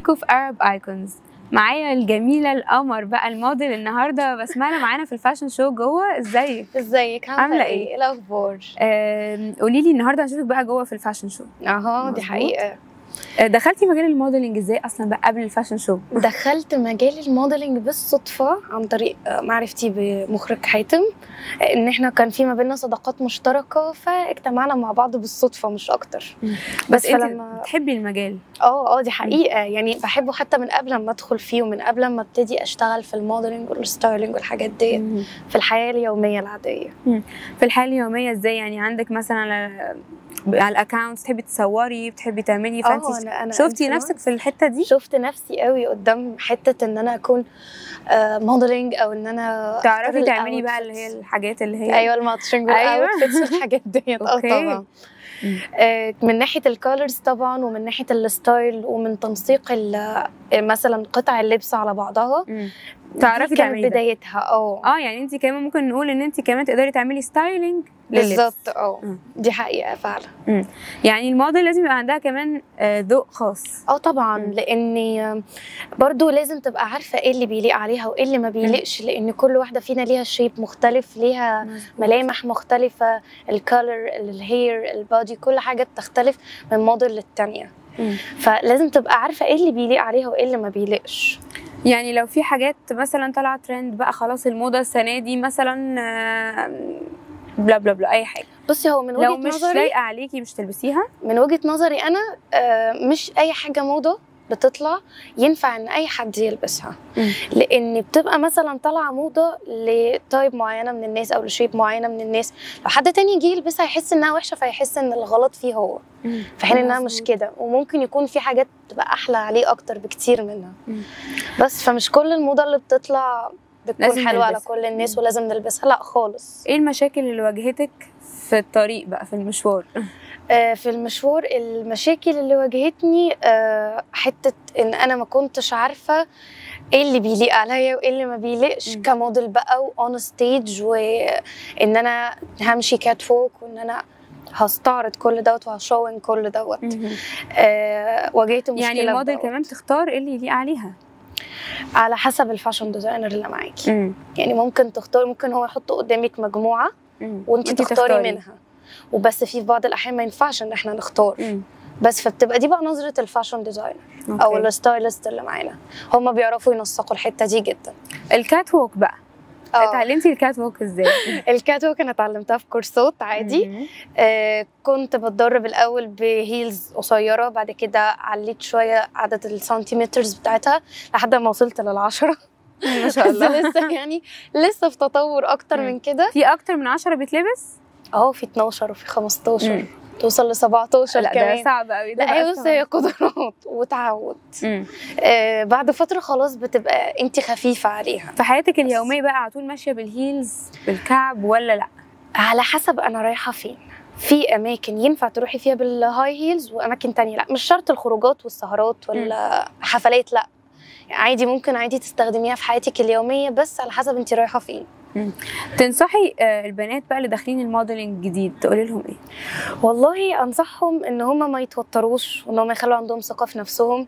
بيكم في Arab Icons معايا الجميلة القمر بقى الموديل النهاردة بسمعنا معانا في الفاشن شو جوه ازيك؟ ازيك عاملة عامله إيه؟ ايه ايه الاخبار قولي لي النهارده هنشوفك بقى جوه في الفاشن شو اها مظبوط. دي حقيقه آه، دخلتي مجال الموديلنج ازاي اصلا بقى قبل الفاشن شو؟ دخلت مجال الموديلنج بالصدفه عن طريق آه، معرفتي بمخرج حاتم آه، ان احنا كان في ما بيننا صداقات مشتركه فاجتمعنا مع بعض بالصدفه مش اكتر بس انت فلما- بتحبي المجال اه اه دي حقيقه يعني بحبه حتى من قبل ما ادخل فيه ومن قبل ما ابتدي اشتغل في الموديلنج والستايلينج والحاجات دي في الحياه اليوميه العاديه في الحياة اليومية ازاي يعني عندك مثلا على على الاكونت تحبي تصوري بتحبي تعملي اه فانتي انا انا شفتي influencer. نفسك في الحتة دي؟ شفت نفسي قوي قدام حته ان انا اكون موديلنج او ان انا تعرفي أختار تعملي بقى اللي الoutfits. هي الحاجات اللي هي ايوه الماتشنج أيوة. والاوتفيتس والحاجات ديت اه أوكي. طبعا مم. آه، من ناحيه الكالرز طبعا ومن ناحيه الستايل ومن تنسيق ال- مثلا قطع اللبس على بعضها مم. دي تعرفي كانت تعملي ده بدايتها اه اه يعني انت كمان ممكن نقول ان انت كمان تقدري تعملي ستايلينج لللبس بالظبط اه مم. دي حقيقه فعلا يعني الموديل لازم يبقى عندها كمان آه، ذوق خاص اه طبعا مم. لاني برضو لازم تبقى عارفه ايه اللي بيليق عليها وايه اللي ما بيليقش لان كل واحده فينا ليها شيب مختلف ليها ملامح مختلفة الكالر الهير البادي كل حاجة بتختلف من موديل للتانية مم. فلازم تبقى عارفة ايه اللي بيليق عليها وايه اللي ما بيليقش يعني لو في حاجات مثلا طالعه ترند بقى خلاص الموضه السنه دي مثلا آه، بلا بلا بلا اي حاجه بصي هو من لو وجهة مش نظري لايقه عليكي مش تلبسيها من وجهة نظري أنا آه، مش أي حاجة موضة بتطلع ينفع ان اي حد يلبسها مم. لان بتبقى مثلا طالعه موضه لتايب معينه من الناس او لشيب معينه من الناس لو حد تاني يجي يلبسها يحس انها وحشه فيحس ان الغلط فيه هو في حين انها مش مظبوط. كده وممكن يكون في حاجات تبقى احلى عليه اكتر بكتير منها مم. بس فمش كل الموضه اللي بتطلع بتكون لازم حلوه على نلبسها. كل الناس مم. ولازم نلبسها لا خالص ايه المشاكل اللي واجهتك في الطريق بقى في المشوار آه، في المشوار المشاكل اللي واجهتني آه، حته ان انا ما كنتش عارفه ايه اللي بيليق عليا وايه اللي ما بيليقش مم. كموديل بقى واون ستيج وان انا همشي كات فوق وان انا هستعرض كل دوت وهشون كل دوت آه واجهت مشكله يعني في الموديل دوت. كمان تختار ايه اللي يليق عليها على حسب الفاشن ديزاينر اللي معاكي يعني ممكن تختاري ممكن هو يحط قدامك مجموعه وانت وانتي تختاري منها وبس في بعض الاحيان ما ينفعش ان احنا نختار مم. بس فبتبقى دي بقى نظره الفاشن ديزاينر او أوكي. الستايلست اللي معانا هم بيعرفوا ينسقوا الحته دي جدا الكات ووك بقى اه اتعلمتي الكات ووك ازاي الكات ووك انا اتعلمتها في كورسات عادي مم. آه كنت بتدرب الاول بهيلز قصيره بعد كده عليت شويه عدد السنتيمترز بتاعتها لحد ما وصلت للعشرة ما شاء بس الله لسه يعني لسه في تطور اكتر مم. من كده في اكتر من عشرة بيتلبس اه في 12 وفي 15 مم. توصل ل 17 لا ده كمان صعب قوي ده لا بقى ايوه بس صعب. هي قدرات وتعود مم. آه بعد فتره خلاص بتبقى انت خفيفه عليها في حياتك اليوميه بقى على طول ماشيه بالهيلز بالكعب ولا لا على حسب انا رايحه فين في اماكن ينفع تروحي فيها بالهاي هيلز واماكن تانية لا مش شرط الخروجات والسهرات ولا حفلات لا عادي ممكن عادي تستخدميها في حياتك اليوميه بس على حسب انت رايحه فين تنصحي آه، البنات بقى اللي داخلين الموديلنج جديد تقولي لهم ايه والله انصحهم ان هم ما يتوتروش وان هم يخلوا عندهم ثقه في نفسهم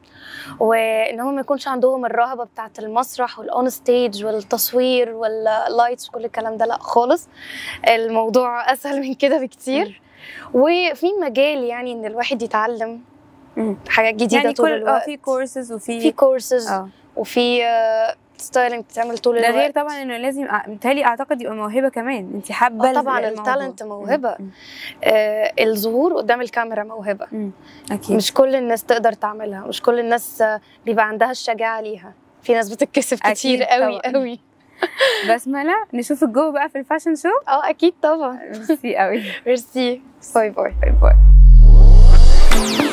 وان هم ما يكونش عندهم الرهبه بتاعه المسرح والاون ستيج والتصوير واللايتس وكل الكلام ده لا خالص الموضوع اسهل من كده بكتير وفي مجال يعني ان الواحد يتعلم مم. حاجات جديده يعني طول كل اه الوقت في كورسز وفي في كورسز اه وفي ستايلينج بتتعمل طول ده الوقت غير طبعا انه لازم أع- متهيألي اعتقد يبقى موهبه كمان انت حابه آه طبعا الموضوع. التالنت موهبه مم. آه الظهور قدام الكاميرا موهبه مم. اكيد مش كل الناس تقدر تعملها مش كل الناس آه، بيبقى عندها الشجاعة ليها في ناس بتتكسف أكيد كتير قوي طبعاً. قوي بسمله نشوفك جوه بقى في الفاشن شو اه اكيد طبعا ميرسي قوي ميرسي باي باي باي باي